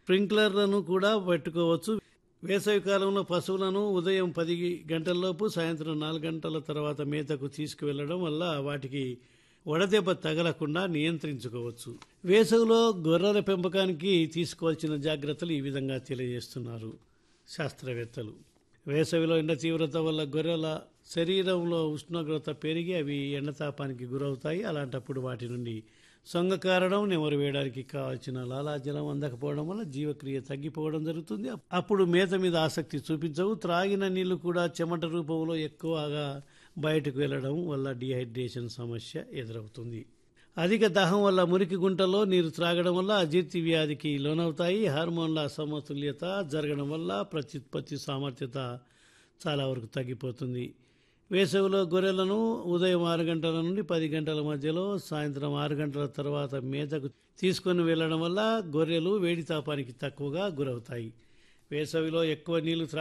స్ప్రింక్లర్లను కూడా పెట్టుకోవచ్చు వేసవి కాలంలో పశువులను ఉదయం పది గంటలలోపు సాయంత్రం నాలుగు గంటల తర్వాత మేతకు తీసుకువెళ్లడం వల్ల వాటికి వడదెబ్బ తగలకుండా నియంత్రించుకోవచ్చు వేసవిలో గొర్రెల పెంపకానికి తీసుకోవాల్సిన జాగ్రత్తలు ఈ విధంగా తెలియజేస్తున్నారు శాస్త్రవేత్తలు వేసవిలో ఎండ తీవ్రత వల్ల గొర్రెల శరీరంలో ఉష్ణోగ్రత పెరిగి అవి ఎండతాపానికి గురవుతాయి అలాంటప్పుడు వాటి నుండి సొంగ కారడం నెమరు వేయడానికి కావాల్సిన లాలాజలం అందకపోవడం వల్ల జీవక్రియ తగ్గిపోవడం జరుగుతుంది అప్పుడు మేత మీద ఆసక్తి చూపించవు త్రాగిన నీళ్లు కూడా చెమట రూపంలో ఎక్కువగా బయటకు వెళ్లడం వల్ల డిహైడ్రేషన్ సమస్య ఎదురవుతుంది అధిక దాహం వల్ల మురికి గుంటలో నీరు త్రాగడం వల్ల అజీర్తి వ్యాధికి లోనవుతాయి హార్మోన్ల అసమతుల్యత జరగడం వల్ల ప్రత్యుత్పత్తి సామర్థ్యత చాలా వరకు తగ్గిపోతుంది వేసవిలో గొర్రెలను ఉదయం ఆరు గంటల నుండి పది గంటల మధ్యలో సాయంత్రం ఆరు గంటల తర్వాత మేతకు తీసుకొని వెళ్లడం వల్ల గొర్రెలు వేడి తాపానికి తక్కువగా గురవుతాయి వేసవిలో ఎక్కువ నీళ్లు